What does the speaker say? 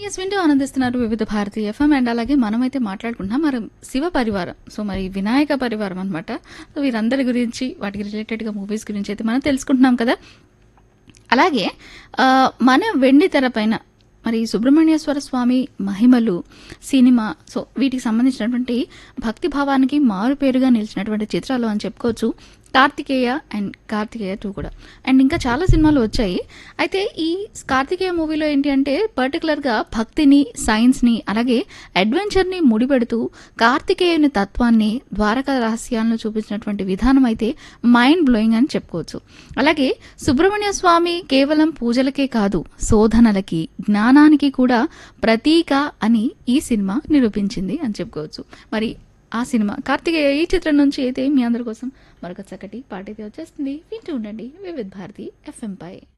yes వింటూ ఆనందిస్తున్నారు వివిధ భారతి ఎఫ్ఎం అండ్ అలాగే మనమైతే మాట్లాడుకుంటున్నాం మరి శివ పరివారం సో మరి వినాయక పరివారం అనమాట సో వీరందరి గురించి వాటికి రిలేటెడ్గా మూవీస్ గురించి అయితే మనం తెలుసుకుంటున్నాం కదా అలాగే ఆ, మన వెండి తెర పైన మరి సుబ్రహ్మణ్యేశ్వర స్వామి మహిమలు సినిమా సో వీటికి సంబంధించినటువంటి భక్తి భావానికి మారు పేరుగా నిలిచినటువంటి చిత్రాలు అని చెప్పుకోవచ్చు కార్తికేయ అండ్ కార్తికేయ టూ కూడా అండ్ ఇంకా చాలా సినిమాలు వచ్చాయి అయితే ఈ కార్తికేయ మూవీలో ఏంటి అంటే పర్టికులర్గా భక్తిని సైన్స్ని అలాగే అడ్వెంచర్ని ముడిపెడుతూ కార్తికేయుని తత్వాన్ని ద్వారకా రహస్యాలను చూపించినటువంటి విధానం అయితే మైండ్ బ్లోయింగ్ అని చెప్పుకోవచ్చు అలాగే సుబ్రహ్మణ్య స్వామి కేవలం పూజలకే కాదు శోధనలకి జ్ఞానానికి కూడా ప్రతీక అని ఈ సినిమా నిరూపించింది అని చెప్పుకోవచ్చు మరి ఆ సినిమా కార్తికేయ ఈ చిత్రం నుంచి అయితే మీ అందరి కోసం మరొక చక్కటి పాట అయితే వచ్చేస్తుంది వింటూ ఉండండి వివిధ్ భారతి ఎఫ్ఎం పై